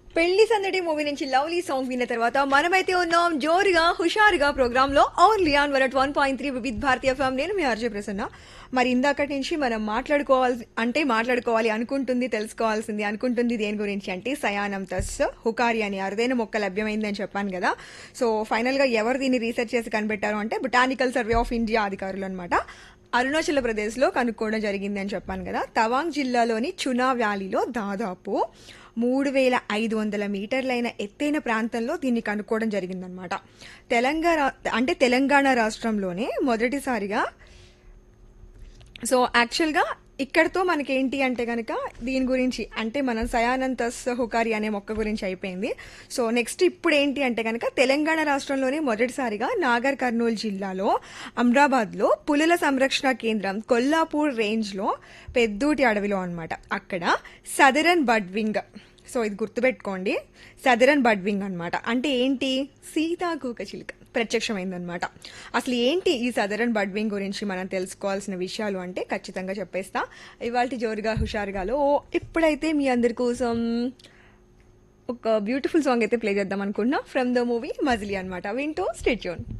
పెళ్లి సందడి మూవీ నుంచి లవ్లీ సాంగ్ విన్న తర్వాత మనమైతే ఉన్నాం జోరుగా హుషారుగా ప్రోగ్రామ్ లో ఆన్ లియాన్ one one point three Vividh Bharati FM నేను మీ ఆర్జే ప్రసన్న మరి ఇందాకటి నుంచి మనం మాట్లాడుకోవాల్సి అంటే మాట్లాడుకోవాలి అనుకుంటుంది తెలుసుకోవాల్సింది అనుకుంటుంది దేని గురించి అంటే సయానం తస్ హుకారి అని అరుదైన మొక్క లభ్యమైందని చెప్పాను కదా సో ఫైనల్ గా ఎవరు దీన్ని రీసెర్చ్ చేసి కనిపెట్టారు అంటే బొటానికల్ సర్వే ఆఫ్ ఇండియా అధికారులు అనమాట అరుణాచల్ ప్రదేశ్లో కనుక్కోవడం జరిగిందని చెప్పాను కదా తవాంగ్ జిల్లాలోని చునా వ్యాలీలో దాదాపు మూడు వేల ఐదు వందల మీటర్లైన ఎత్తైన ప్రాంతంలో దీన్ని కనుక్కోవడం జరిగిందనమాట తెలంగాణ అంటే తెలంగాణ రాష్ట్రంలోనే మొదటిసారిగా సో యాక్చువల్గా ఇక్కడతో మనకి ఏంటి అంటే కనుక దీని గురించి అంటే మనం సయానంతస్ హుకారి అనే మొక్క గురించి అయిపోయింది సో నెక్స్ట్ ఇప్పుడు ఏంటి అంటే కనుక తెలంగాణ రాష్ట్రంలోనే మొదటిసారిగా నాగర్ కర్నూలు జిల్లాలో అమ్రాబాద్లో పులుల సంరక్షణ కేంద్రం కొల్లాపూర్ రేంజ్లో పెద్దూటి అడవిలో అన్నమాట అక్కడ సదరన్ బడ్వింగ్ సో ఇది గుర్తుపెట్టుకోండి సదరన్ బడ్వింగ్ అన్నమాట అంటే ఏంటి సీతాకోక చిలుక ప్రత్యక్షమైందనమాట అసలు ఏంటి ఈ సదరన్ బడ్వింగ్ గురించి మనం తెలుసుకోవాల్సిన విషయాలు అంటే ఖచ్చితంగా చెప్పేస్తా ఇవాళ జోరుగా హుషారుగాలో ఇప్పుడైతే మీ అందరి కోసం ఒక బ్యూటిఫుల్ సాంగ్ అయితే ప్లే చేద్దాం అనుకుంటున్నా ఫ్రమ్ ద మూవీ మజిలీ అనమాట వింటూ స్టేట్యూన్